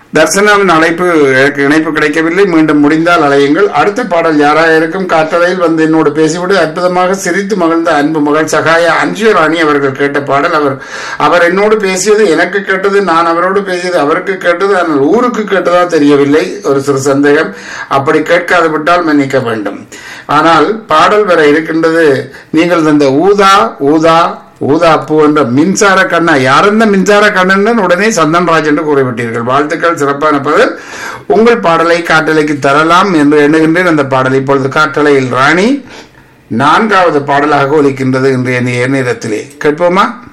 தர்சனாவின் அழைப்பு எனக்கு இணைப்பு கிடைக்கவில்லை மீண்டும் முடிந்தால் அழையுங்கள் அடுத்த பாடல் யாராக இருக்கும் காற்றலையில் வந்து என்னோடு பேசிவிட்டு அற்புதமாக சிரித்து மகிழ்ந்த அன்பு மகள் சகாய அஞ்சு ராணி அவர்கள் கேட்ட பாடல் அவர் அவர் என்னோடு பேசியது எனக்கு கேட்டது நான் அவரோடு பேசியது அவருக்கு கேட்டது ஆனால் ஊருக்கு கேட்டதா தெரியவில்லை ஒரு சிறு சந்தேகம் அப்படி கேட்காது விட்டால் மன்னிக்க வேண்டும் ஆனால் பாடல் வர இருக்கின்றது நீங்கள் தந்த ஊதா ஊதா ஊதாப்பு என்ற மின்சார கண்ணா யார் இந்த மின்சார கண்ணன் உடனே சந்தன்ராஜ் என்று கூறிவிட்டீர்கள் வாழ்த்துக்கள் சிறப்பான பதில் உங்கள் பாடலை காட்டலைக்கு தரலாம் என்று எண்ணுகின்றேன் அந்த பாடல் இப்பொழுது காட்டலையில் ராணி நான்காவது பாடலாக ஒலிக்கின்றது இன்றைய நேரத்திலே கேட்போமா